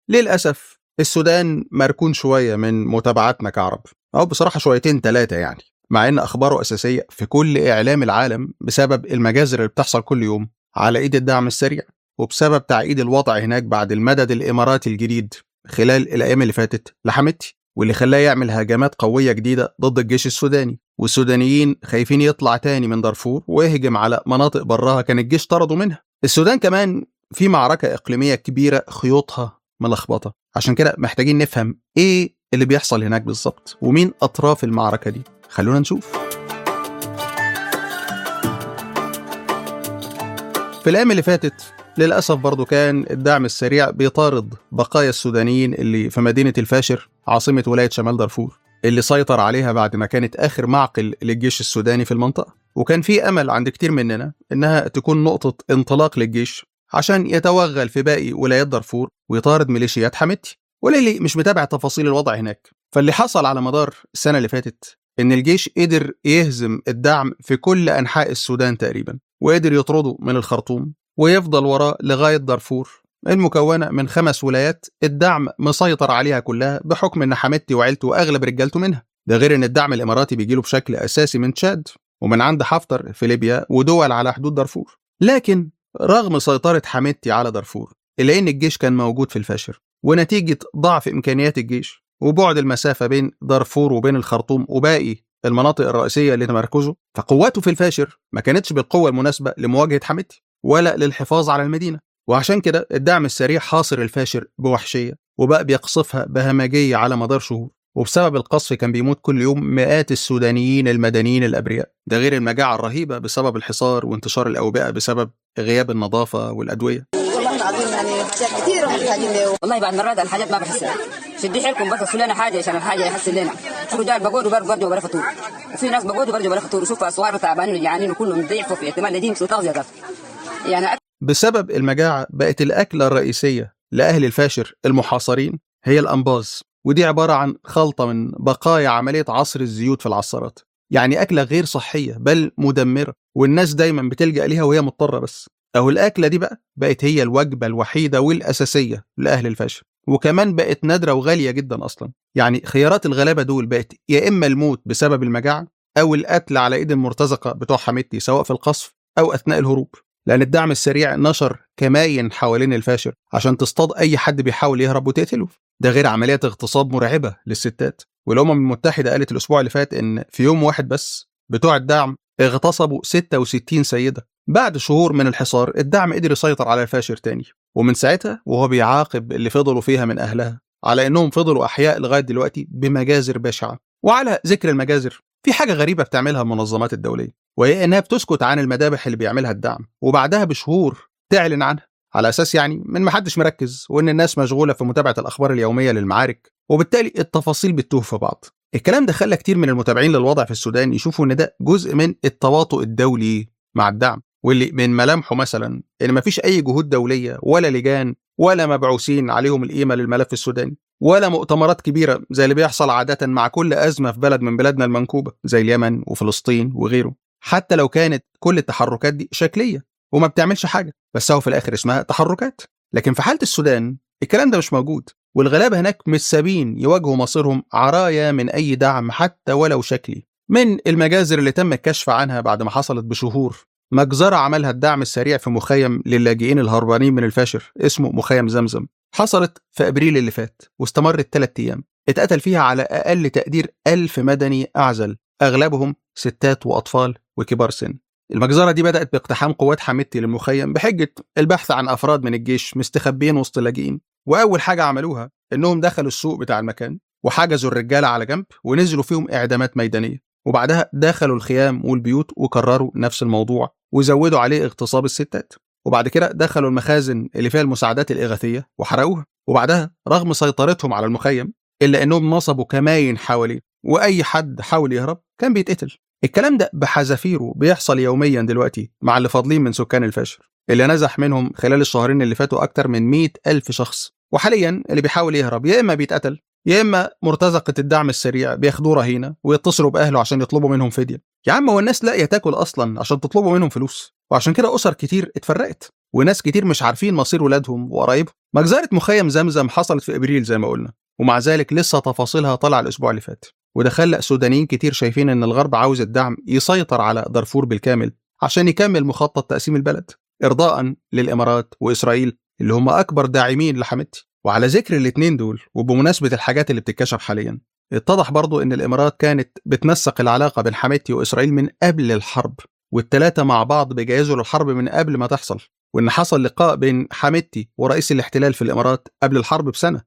للأسف السودان مركون شوية من متابعتنا كعرب أو بصراحة شويتين ثلاثة يعني مع إن أخباره أساسية في كل إعلام العالم بسبب المجازر اللي بتحصل كل يوم على إيد الدعم السريع وبسبب تعقيد الوضع هناك بعد المدد الإماراتي الجديد خلال الأيام اللي فاتت لحمتي واللي خلاه يعمل هجمات قوية جديدة ضد الجيش السوداني والسودانيين خايفين يطلع تاني من دارفور ويهجم على مناطق براها كان الجيش طردوا منها السودان كمان في معركة إقليمية كبيرة خيوطها ملخبطة عشان كده محتاجين نفهم إيه اللي بيحصل هناك بالظبط ومين أطراف المعركة دي خلونا نشوف في الأيام اللي فاتت للأسف برضو كان الدعم السريع بيطارد بقايا السودانيين اللي في مدينة الفاشر عاصمة ولاية شمال دارفور اللي سيطر عليها بعد ما كانت آخر معقل للجيش السوداني في المنطقة وكان في أمل عند كتير مننا إنها تكون نقطة انطلاق للجيش عشان يتوغل في باقي ولايات دارفور ويطارد ميليشيات حميتي وللي مش متابع تفاصيل الوضع هناك فاللي حصل على مدار السنة اللي فاتت إن الجيش قدر يهزم الدعم في كل أنحاء السودان تقريبا وقدر يطرده من الخرطوم ويفضل وراه لغاية دارفور المكونة من خمس ولايات الدعم مسيطر عليها كلها بحكم إن حميدتي وعيلته وأغلب رجالته منها ده غير إن الدعم الإماراتي بيجيله بشكل أساسي من تشاد ومن عند حفتر في ليبيا ودول على حدود دارفور لكن رغم سيطرة حميدتي على دارفور إلا إن الجيش كان موجود في الفاشر ونتيجة ضعف إمكانيات الجيش وبعد المسافة بين دارفور وبين الخرطوم وباقي المناطق الرئيسية لتمركزه فقواته في الفاشر ما كانتش بالقوة المناسبة لمواجهة حميدتي ولا للحفاظ على المدينة وعشان كده الدعم السريع حاصر الفاشر بوحشية وبقى بيقصفها بهمجية على مدار شهور وبسبب القصف كان بيموت كل يوم مئات السودانيين المدنيين الأبرياء ده غير المجاعة الرهيبة بسبب الحصار وانتشار الأوبئة بسبب غياب النظافة والأدوية والله العظيم يعني حاجات كثيرة محتاجين له والله بعد مرات الحاجات ما بحسها شدي حيلكم بس لنا حاجة عشان الحاجة يحسن لنا في رجال بقودوا برضه برضه بلا فطور وفي ناس بقودوا برضه بلا فطور وشوف أسوار تعبانين وجعانين وكلهم ضعفوا في احتمال لدين سوء تغذية يعني بسبب المجاعة بقت الأكلة الرئيسية لأهل الفاشر المحاصرين هي الأنباز ودي عبارة عن خلطة من بقايا عملية عصر الزيوت في العصارات يعني أكلة غير صحية بل مدمرة والناس دايما بتلجأ ليها وهي مضطرة بس أو الأكلة دي بقى بقت هي الوجبة الوحيدة والأساسية لأهل الفاشر وكمان بقت نادرة وغالية جدا أصلا يعني خيارات الغلابة دول بقت يا إما الموت بسبب المجاعة أو القتل على إيد المرتزقة بتوع حميدتي سواء في القصف أو أثناء الهروب لأن الدعم السريع نشر كماين حوالين الفاشر عشان تصطاد أي حد بيحاول يهرب وتقتله ده غير عمليات اغتصاب مرعبة للستات والأمم المتحدة قالت الأسبوع اللي فات إن في يوم واحد بس بتوع الدعم اغتصبوا 66 سيدة بعد شهور من الحصار الدعم قدر يسيطر على الفاشر تاني ومن ساعتها وهو بيعاقب اللي فضلوا فيها من أهلها على إنهم فضلوا أحياء لغاية دلوقتي بمجازر بشعة وعلى ذكر المجازر في حاجة غريبة بتعملها المنظمات الدولية وهي إنها بتسكت عن المذابح اللي بيعملها الدعم وبعدها بشهور تعلن عنها على أساس يعني من محدش مركز وإن الناس مشغولة في متابعة الأخبار اليومية للمعارك وبالتالي التفاصيل بتتوه في بعض الكلام ده خلى كتير من المتابعين للوضع في السودان يشوفوا إن ده جزء من التواطؤ الدولي مع الدعم واللي من ملامحه مثلا إن مفيش أي جهود دولية ولا لجان ولا مبعوثين عليهم القيمة للملف السوداني ولا مؤتمرات كبيرة زي اللي بيحصل عادة مع كل أزمة في بلد من بلادنا المنكوبة زي اليمن وفلسطين وغيره حتى لو كانت كل التحركات دي شكلية وما بتعملش حاجة بس هو في الآخر اسمها تحركات لكن في حالة السودان الكلام ده مش موجود والغلابة هناك مش سابين يواجهوا مصيرهم عرايا من أي دعم حتى ولو شكلي من المجازر اللي تم الكشف عنها بعد ما حصلت بشهور مجزرة عملها الدعم السريع في مخيم للاجئين الهربانين من الفاشر اسمه مخيم زمزم حصلت في أبريل اللي فات واستمرت ثلاثة أيام اتقتل فيها على أقل تقدير ألف مدني أعزل أغلبهم ستات وأطفال وكبار سن المجزرة دي بدأت باقتحام قوات حميدتي للمخيم بحجة البحث عن أفراد من الجيش مستخبيين وسط اللاجئين وأول حاجة عملوها إنهم دخلوا السوق بتاع المكان وحجزوا الرجالة على جنب ونزلوا فيهم إعدامات ميدانية وبعدها دخلوا الخيام والبيوت وكرروا نفس الموضوع وزودوا عليه اغتصاب الستات وبعد كده دخلوا المخازن اللي فيها المساعدات الإغاثية وحرقوها وبعدها رغم سيطرتهم على المخيم إلا إنهم نصبوا كماين حواليه وأي حد حاول يهرب كان بيتقتل الكلام ده بحذافيره بيحصل يوميا دلوقتي مع اللي فاضلين من سكان الفاشر اللي نزح منهم خلال الشهرين اللي فاتوا أكتر من مئة ألف شخص وحاليا اللي بيحاول يهرب يا إما بيتقتل يا إما مرتزقة الدعم السريع بياخدوه رهينة ويتصلوا بأهله عشان يطلبوا منهم فدية يا عم هو الناس لاقية تاكل أصلا عشان تطلبوا منهم فلوس وعشان كده أسر كتير اتفرقت وناس كتير مش عارفين مصير ولادهم وقرايبهم مجزرة مخيم زمزم حصلت في ابريل زي ما قلنا ومع ذلك لسه تفاصيلها طلع الاسبوع اللي فات وده خلق سودانيين كتير شايفين ان الغرب عاوز الدعم يسيطر على دارفور بالكامل عشان يكمل مخطط تقسيم البلد ارضاء للامارات واسرائيل اللي هم اكبر داعمين لحميدتي وعلى ذكر الاتنين دول وبمناسبه الحاجات اللي بتتكشف حاليا اتضح برضو ان الامارات كانت بتنسق العلاقه بين حميدتي واسرائيل من قبل الحرب والتلاتة مع بعض بيجهزوا للحرب من قبل ما تحصل وان حصل لقاء بين حميدتي ورئيس الاحتلال في الامارات قبل الحرب بسنه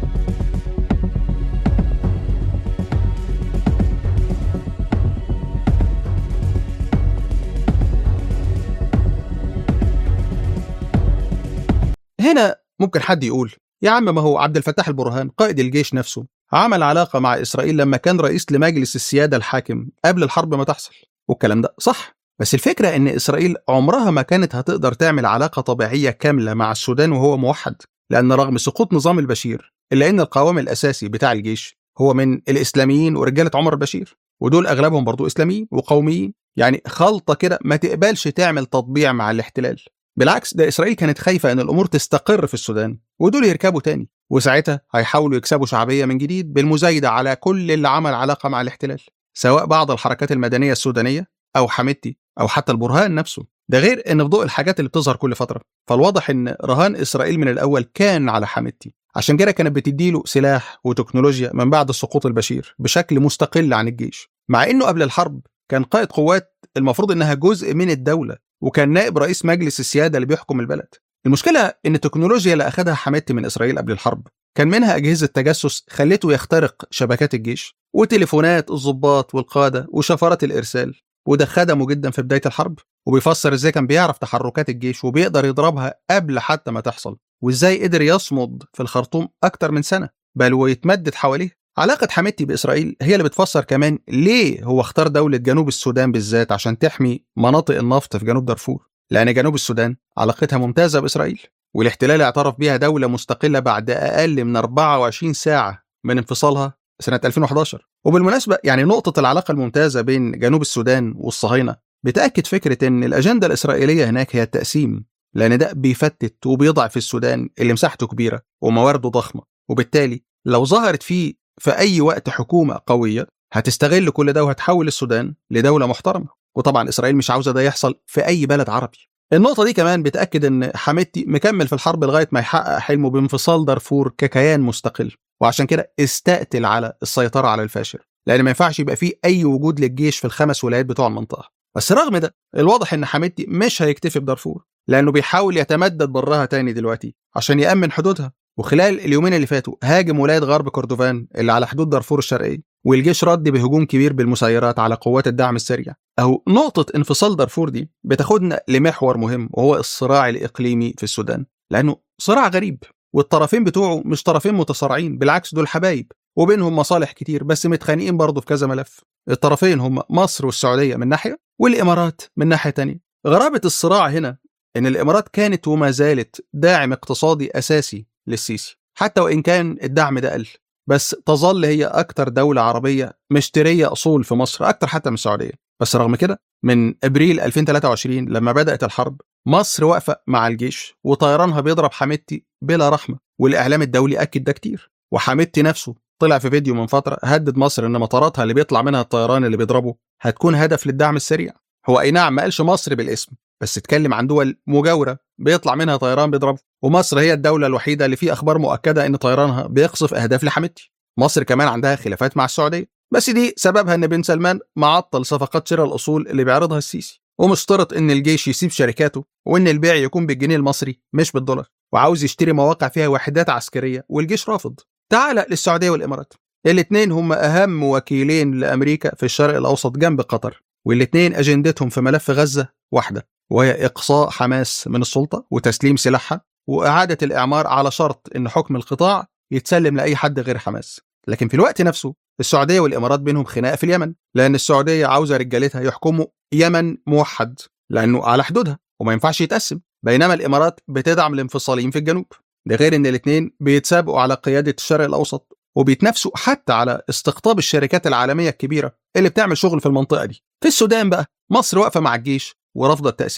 هنا ممكن حد يقول يا عم ما هو عبد الفتاح البرهان قائد الجيش نفسه عمل علاقة مع إسرائيل لما كان رئيس لمجلس السيادة الحاكم قبل الحرب ما تحصل والكلام ده صح بس الفكرة إن إسرائيل عمرها ما كانت هتقدر تعمل علاقة طبيعية كاملة مع السودان وهو موحد لأن رغم سقوط نظام البشير إلا إن القوام الأساسي بتاع الجيش هو من الإسلاميين ورجالة عمر البشير ودول أغلبهم برضو إسلاميين وقوميين يعني خلطة كده ما تقبلش تعمل تطبيع مع الاحتلال بالعكس ده إسرائيل كانت خايفة إن الأمور تستقر في السودان ودول يركبوا تاني وساعتها هيحاولوا يكسبوا شعبية من جديد بالمزايدة على كل اللي عمل علاقة مع الاحتلال سواء بعض الحركات المدنية السودانية أو حميدتي أو حتى البرهان نفسه ده غير إن في ضوء الحاجات اللي بتظهر كل فترة فالواضح إن رهان إسرائيل من الأول كان على حميدتي عشان كده كانت بتديله سلاح وتكنولوجيا من بعد سقوط البشير بشكل مستقل عن الجيش مع إنه قبل الحرب كان قائد قوات المفروض إنها جزء من الدولة وكان نائب رئيس مجلس السيادة اللي بيحكم البلد المشكلة إن التكنولوجيا اللي أخدها حميدتي من إسرائيل قبل الحرب كان منها أجهزة تجسس خلته يخترق شبكات الجيش وتليفونات الضباط والقادة وشفرات الإرسال وده خدمه جدا في بداية الحرب وبيفسر ازاي كان بيعرف تحركات الجيش وبيقدر يضربها قبل حتى ما تحصل وازاي قدر يصمد في الخرطوم أكتر من سنة بل ويتمدد حواليه علاقة حميدتي بإسرائيل هي اللي بتفسر كمان ليه هو اختار دولة جنوب السودان بالذات عشان تحمي مناطق النفط في جنوب دارفور لأن جنوب السودان علاقتها ممتازة بإسرائيل والاحتلال اعترف بيها دولة مستقلة بعد أقل من 24 ساعة من انفصالها سنة 2011 وبالمناسبة يعني نقطة العلاقة الممتازة بين جنوب السودان والصهاينة بتأكد فكرة إن الأجندة الإسرائيلية هناك هي التقسيم لأن ده بيفتت وبيضعف السودان اللي مساحته كبيرة وموارده ضخمة وبالتالي لو ظهرت فيه في أي وقت حكومة قوية هتستغل كل ده وهتحول السودان لدولة محترمة وطبعا إسرائيل مش عاوزة ده يحصل في أي بلد عربي النقطة دي كمان بتأكد إن حميدتي مكمل في الحرب لغاية ما يحقق حلمه بانفصال دارفور ككيان مستقل وعشان كده استقتل على السيطرة على الفاشر لأن ما ينفعش يبقى فيه أي وجود للجيش في الخمس ولايات بتوع المنطقة بس رغم ده الواضح إن حميدتي مش هيكتفي بدارفور لأنه بيحاول يتمدد براها تاني دلوقتي عشان يأمن حدودها وخلال اليومين اللي فاتوا هاجم ولاية غرب كردوفان اللي على حدود دارفور الشرقية والجيش رد بهجوم كبير بالمسيرات على قوات الدعم السريع أو نقطة انفصال دارفور دي بتاخدنا لمحور مهم وهو الصراع الإقليمي في السودان لأنه صراع غريب والطرفين بتوعه مش طرفين متصارعين بالعكس دول حبايب وبينهم مصالح كتير بس متخانقين برضه في كذا ملف الطرفين هم مصر والسعودية من ناحية والإمارات من ناحية تانية غرابة الصراع هنا إن الإمارات كانت وما زالت داعم اقتصادي أساسي للسيسي حتى وإن كان الدعم ده قل بس تظل هي أكتر دولة عربية مشترية أصول في مصر أكتر حتى من السعودية بس رغم كده من ابريل 2023 لما بدات الحرب مصر واقفه مع الجيش وطيرانها بيضرب حميدتي بلا رحمه والاعلام الدولي اكد ده كتير وحميدتي نفسه طلع في فيديو من فتره هدد مصر ان مطاراتها اللي بيطلع منها الطيران اللي بيضربه هتكون هدف للدعم السريع هو اي نعم ما قالش مصر بالاسم بس اتكلم عن دول مجاوره بيطلع منها طيران بيضربه ومصر هي الدوله الوحيده اللي فيه اخبار مؤكده ان طيرانها بيقصف اهداف لحميدتي مصر كمان عندها خلافات مع السعوديه بس دي سببها ان بن سلمان معطل صفقات شراء الاصول اللي بيعرضها السيسي ومشترط ان الجيش يسيب شركاته وان البيع يكون بالجنيه المصري مش بالدولار وعاوز يشتري مواقع فيها وحدات عسكريه والجيش رافض تعال للسعوديه والامارات الاثنين هم اهم وكيلين لامريكا في الشرق الاوسط جنب قطر والاثنين اجندتهم في ملف غزه واحده وهي اقصاء حماس من السلطه وتسليم سلاحها واعاده الاعمار على شرط ان حكم القطاع يتسلم لاي حد غير حماس لكن في الوقت نفسه السعوديه والامارات بينهم خناقه في اليمن لان السعوديه عاوزه رجالتها يحكموا يمن موحد لانه على حدودها وما ينفعش يتقسم بينما الامارات بتدعم الانفصاليين في الجنوب ده غير ان الاثنين بيتسابقوا على قياده الشرق الاوسط وبيتنافسوا حتى على استقطاب الشركات العالميه الكبيره اللي بتعمل شغل في المنطقه دي في السودان بقى مصر واقفه مع الجيش ورافضه التقسيم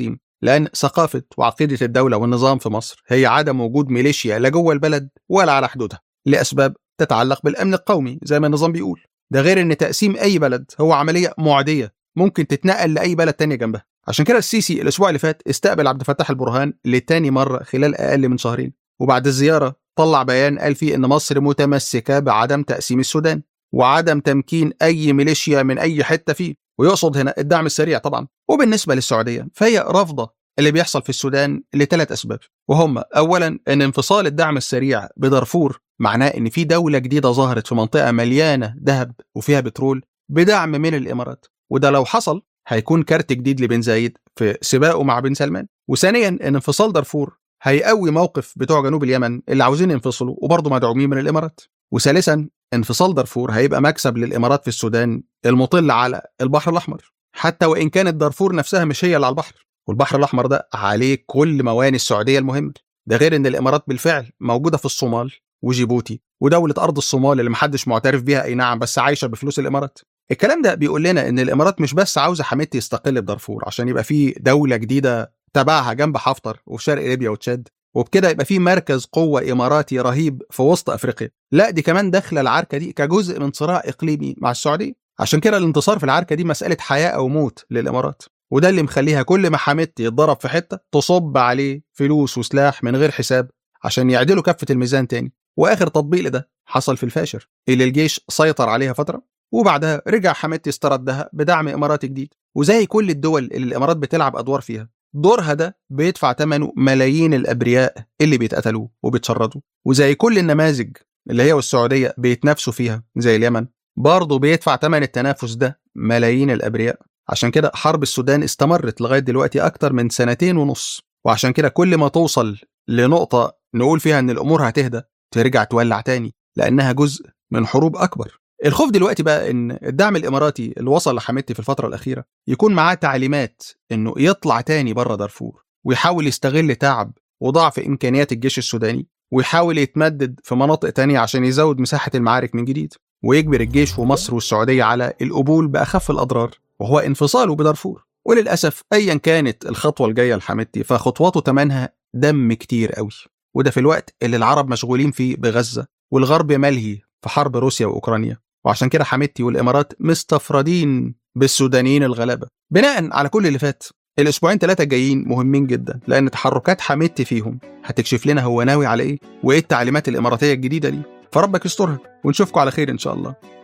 لأن ثقافة وعقيدة الدولة والنظام في مصر هي عدم وجود ميليشيا لا جوه البلد ولا على حدودها لأسباب تتعلق بالأمن القومي زي ما النظام بيقول ده غير إن تقسيم أي بلد هو عملية معدية ممكن تتنقل لأي بلد تانية جنبها عشان كده السيسي الأسبوع اللي فات استقبل عبد الفتاح البرهان لتاني مرة خلال أقل من شهرين وبعد الزيارة طلع بيان قال فيه إن مصر متمسكة بعدم تقسيم السودان وعدم تمكين أي ميليشيا من أي حتة فيه ويقصد هنا الدعم السريع طبعا وبالنسبة للسعودية فهي رافضة اللي بيحصل في السودان لثلاث أسباب وهم أولا أن انفصال الدعم السريع بدارفور معناه أن في دولة جديدة ظهرت في منطقة مليانة ذهب وفيها بترول بدعم من الإمارات وده لو حصل هيكون كارت جديد لبن زايد في سباقه مع بن سلمان وثانيا ان انفصال دارفور هيقوي موقف بتوع جنوب اليمن اللي عاوزين ينفصلوا وبرضه مدعومين من الامارات وثالثا انفصال دارفور هيبقى مكسب للامارات في السودان المطل على البحر الاحمر حتى وان كانت دارفور نفسها مش هي اللي على البحر والبحر الاحمر ده عليه كل موانئ السعوديه المهمه ده غير ان الامارات بالفعل موجوده في الصومال وجيبوتي ودوله ارض الصومال اللي محدش معترف بيها اي نعم بس عايشه بفلوس الامارات الكلام ده بيقول لنا ان الامارات مش بس عاوزه حميدتي يستقل بدارفور عشان يبقى في دوله جديده تبعها جنب حفتر وفي شرق ليبيا وتشاد وبكده يبقى في مركز قوه اماراتي رهيب في وسط افريقيا لا دي كمان داخله العركه دي كجزء من صراع اقليمي مع السعوديه عشان كده الانتصار في العركه دي مساله حياه او موت للامارات وده اللي مخليها كل ما حميدتي يتضرب في حته تصب عليه فلوس وسلاح من غير حساب عشان يعدلوا كفه الميزان تاني واخر تطبيق لده حصل في الفاشر اللي الجيش سيطر عليها فتره وبعدها رجع حميدتي استردها بدعم اماراتي جديد وزي كل الدول اللي الامارات بتلعب ادوار فيها دورها ده بيدفع ثمنه ملايين الابرياء اللي بيتقتلوا وبيتشردوا وزي كل النماذج اللي هي والسعوديه بيتنافسوا فيها زي اليمن برضه بيدفع ثمن التنافس ده ملايين الابرياء عشان كده حرب السودان استمرت لغايه دلوقتي اكتر من سنتين ونص وعشان كده كل ما توصل لنقطه نقول فيها ان الامور هتهدى ترجع تولع تاني لانها جزء من حروب اكبر الخوف دلوقتي بقى ان الدعم الاماراتي اللي وصل لحميدتي في الفتره الاخيره يكون معاه تعليمات انه يطلع تاني بره دارفور ويحاول يستغل تعب وضعف امكانيات الجيش السوداني ويحاول يتمدد في مناطق تانية عشان يزود مساحه المعارك من جديد ويجبر الجيش ومصر والسعوديه على القبول باخف الاضرار وهو انفصاله بدارفور وللاسف ايا كانت الخطوه الجايه لحميدتي فخطواته تمنها دم كتير قوي وده في الوقت اللي العرب مشغولين فيه بغزه والغرب ملهي في حرب روسيا واوكرانيا وعشان كده حميدتي والامارات مستفردين بالسودانيين الغلابه بناء على كل اللي فات الاسبوعين ثلاثه جايين مهمين جدا لان تحركات حميدتي فيهم هتكشف لنا هو ناوي على ايه وايه التعليمات الاماراتيه الجديده دي فربك يسترها ونشوفكم على خير ان شاء الله